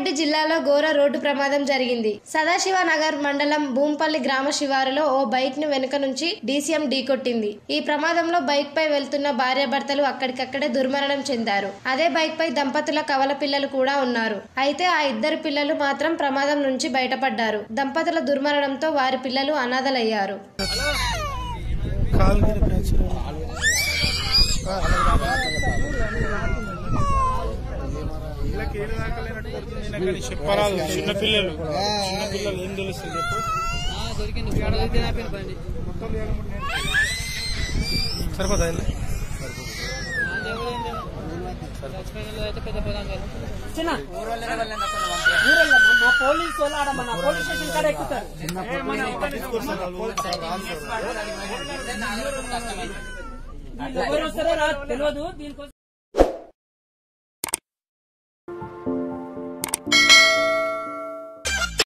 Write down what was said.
రంగారెడ్డి జిల్లాలో ఘోర రోడ్డు ప్రమాదం జరిగింది సదాశివ నగర్ మండలం భూంపల్లి గ్రామ శివారులో ఓ బైక్ ను వెనుక నుంచి డీసీఎం ఢీకొట్టింది ఈ ప్రమాదంలో బైక్ పై వెళ్తున్న భార్యాభర్తలు అక్కడికక్కడే దుర్మరణం చెందారు అదే బైక్ పై దంపతుల కవల పిల్లలు కూడా ఉన్నారు అయితే ఆ ఇద్దరు పిల్లలు మాత్రం ప్రమాదం నుంచి బయటపడ్డారు దంపతుల దుర్మరణంతో వారి పిల్లలు అనాథలయ్యారు కాలు మీద ఫ్రాక్చర్ వీళ్ళకి ఏడు దాకా లేనట్టు కొడుతుంది ఈయన కానీ చెప్పరాదు చిన్న పిల్లలు చిన్న పిల్లలు ఏం తెలుస్తుంది చెప్పు సరిపోతా చిన్న ఊరల్లో మా పోలీసు వాళ్ళు ఆడ మన పోలీస్ స్టేషన్ కాడ ఎక్కుతారు వీళ్ళు ఎవరు వస్తారో రా తెలియదు దీనికోసం